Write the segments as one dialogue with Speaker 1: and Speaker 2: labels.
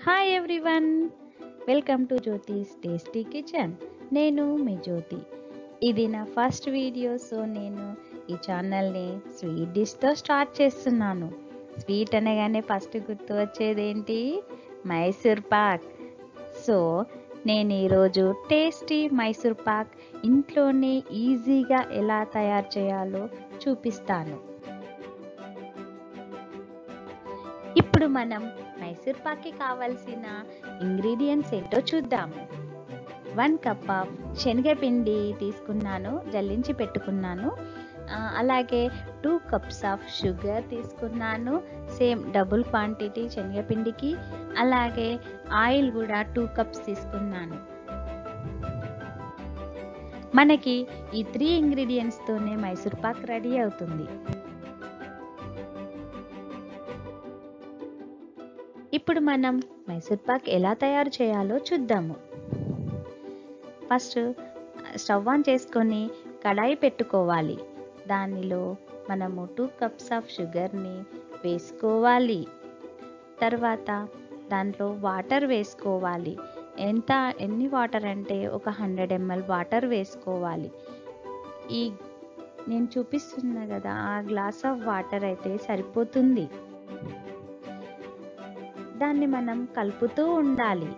Speaker 1: Hi everyone welcome to Jyothi's tasty kitchen నేను మీ జ్యోతి ఇది నా ఫస్ట్ వీడియో సో నేను ఈ ఛానల్ని స్వీట్ డిష్తో స్టార్ట్ చేస్తున్నాను స్వీట్ అనగానే ఫస్ట్ గుర్తు వచ్చేది ఏంటి మైసూర్ పాక్ సో నేను ఈరోజు టేస్టీ మైసూర్ పాక్ ఇంట్లోనే ఈజీగా ఎలా తయారు చేయాలో చూపిస్తాను ఇప్పుడు మనం మైసూర్ పాక్కి కావాల్సిన ఇంగ్రీడియంట్స్ ఏంటో చూద్దాము వన్ కప్ ఆఫ్ శనగపిండి తీసుకున్నాను జల్లించి పెట్టుకున్నాను ఆ, అలాగే టూ కప్స్ ఆఫ్ షుగర్ తీసుకున్నాను సేమ్ డబుల్ క్వాంటిటీ శనగపిండికి అలాగే ఆయిల్ కూడా టూ కప్స్ తీసుకున్నాను మనకి ఈ త్రీ ఇంగ్రీడియంట్స్తోనే మైసూర్ పాక్ రెడీ అవుతుంది ఇప్పుడు మనం మైసూర్ పాక్ ఎలా తయారు చేయాలో చూద్దాము ఫస్ట్ స్టవ్ ఆన్ చేసుకొని కడాయి పెట్టుకోవాలి దానిలో మనము టూ కప్స్ ఆఫ్ షుగర్ని వేసుకోవాలి తర్వాత దాంట్లో వాటర్ వేసుకోవాలి ఎంత ఎన్ని వాటర్ అంటే ఒక హండ్రెడ్ ఎంఎల్ వాటర్ వేసుకోవాలి ఈ నేను చూపిస్తున్నా కదా ఆ గ్లాస్ ఆఫ్ వాటర్ అయితే సరిపోతుంది దాన్ని మనం కలుపుతూ ఉండాలి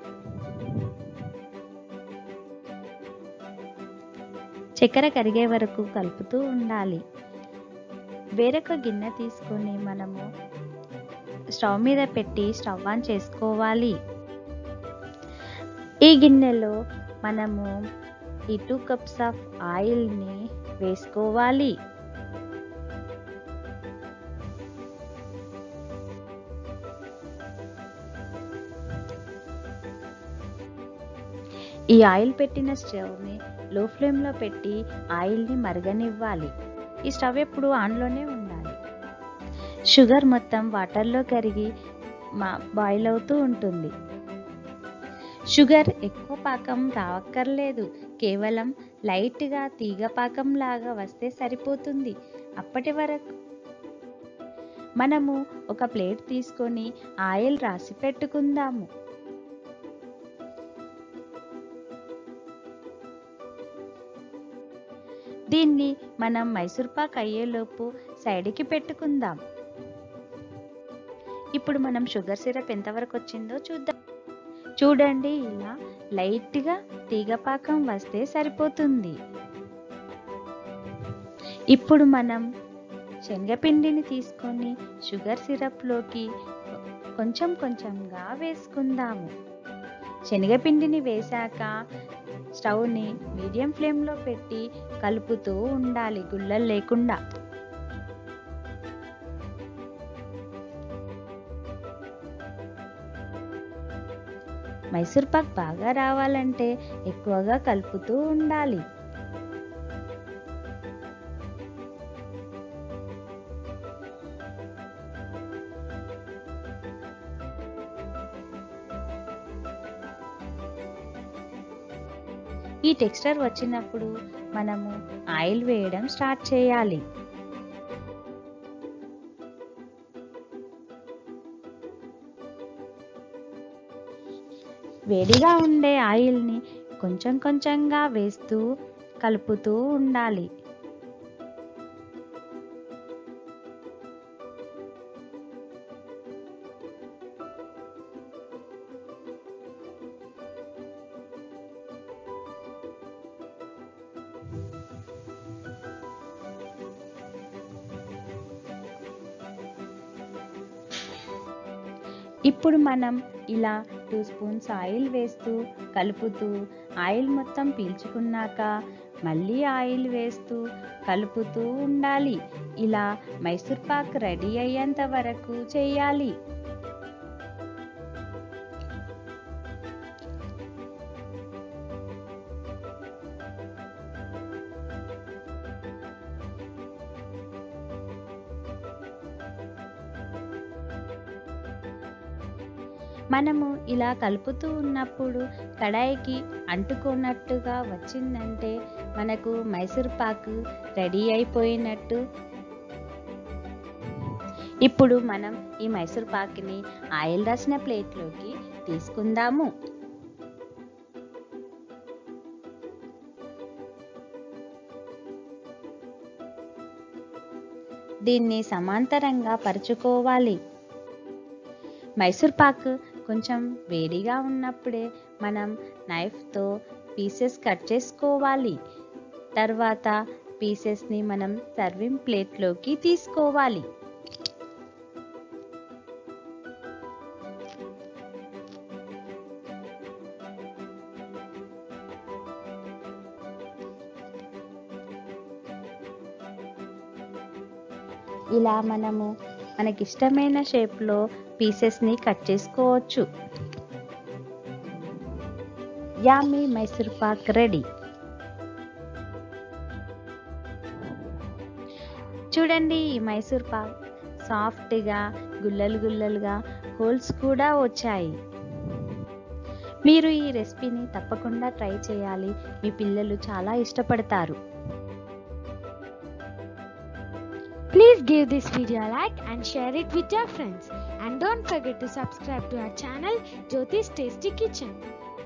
Speaker 1: చక్కెర కరిగే వరకు కలుపుతూ ఉండాలి వేరొక గిన్నె తీసుకొని మనము స్టవ్ మీద పెట్టి స్టవ్ ఆన్ చేసుకోవాలి ఈ గిన్నెలో మనము ఈ టూ కప్స్ ఆఫ్ ఆయిల్ని వేసుకోవాలి ఈ ఆయిల్ పెట్టిన స్టవ్ని లో ఫ్లేమ్లో పెట్టి ఆయిల్ని మరగనివ్వాలి ఈ స్టవ్ ఎప్పుడు ఆన్లోనే ఉండాలి షుగర్ మొత్తం వాటర్లో కరిగి మా బాయిల్ అవుతూ ఉంటుంది షుగర్ ఎక్కువ పాకం రావక్కర్లేదు కేవలం లైట్గా తీగ పాకం లాగా వస్తే సరిపోతుంది అప్పటి వరకు మనము ఒక ప్లేట్ తీసుకొని ఆయిల్ రాసి పెట్టుకుందాము దీన్ని మనం మైసూర్ పాక్ అయ్యేలోపు సైడ్కి పెట్టుకుందాం ఇప్పుడు మనం షుగర్ సిరప్ ఎంతవరకు వచ్చిందో చూద్దాం చూడండి ఇలా లైట్గా తీగపాకం వస్తే సరిపోతుంది ఇప్పుడు మనం శనగపిండిని తీసుకొని షుగర్ సిరప్లోకి కొంచెం కొంచెంగా వేసుకుందాము శనగపిండిని వేశాక స్టవ్ని మీడియం ఫ్లేమ్లో పెట్టి కలుపుతూ ఉండాలి గుల్లలు లేకుండా మైసూర్ పాక్ బాగా రావాలంటే ఎక్కువగా కలుపుతూ ఉండాలి ఈ టెక్స్చర్ వచ్చినప్పుడు మనము ఆయిల్ వేయడం స్టార్ట్ చేయాలి వేడిగా ఉండే ఆయిల్ని కొంచెం కొంచెంగా వేస్తూ కలుపుతూ ఉండాలి ఇప్పుడు మనం ఇలా టూ స్పూన్స్ ఆయిల్ వేస్తూ కలుపుతూ ఆయిల్ మొత్తం పీల్చుకున్నాక మళ్ళీ ఆయిల్ వేస్తూ కలుపుతూ ఉండాలి ఇలా మైసూర్ పాక్ రెడీ అయ్యేంత వరకు చేయాలి మనము ఇలా కలుపుతూ ఉన్నప్పుడు కడాయికి అంటుకున్నట్టుగా వచ్చిందంటే మనకు మైసూర్ పాకు రెడీ అయిపోయినట్టు ఇప్పుడు మనం ఈ మైసూర్ పాక్ని ఆయిల్ రాసిన ప్లేట్లోకి తీసుకుందాము దీన్ని సమాంతరంగా పరుచుకోవాలి మైసూర్ పాక్ కొంచెం వేడిగా ఉన్నప్పుడే మనం నైఫ్తో పీసెస్ కట్ చేసుకోవాలి తర్వాత పీసెస్ని మనం సర్వింగ్ ప్లేట్లోకి తీసుకోవాలి ఇలా మనము మనకిష్టమైన షేప్లో పీసెస్ని కట్ చేసుకోవచ్చు యామీ మైసూర్ పాక్ రెడీ చూడండి ఈ మైసూర్ పాక్ సాఫ్ట్గా గుల్లలు గుల్లలుగా హోల్స్ కూడా వచ్చాయి మీరు ఈ రెసిపీని తప్పకుండా ట్రై చేయాలి మీ పిల్లలు చాలా ఇష్టపడతారు
Speaker 2: Please give this video a like and share it with your friends. And don't forget to subscribe to our channel Jyoti's Tasty Kitchen.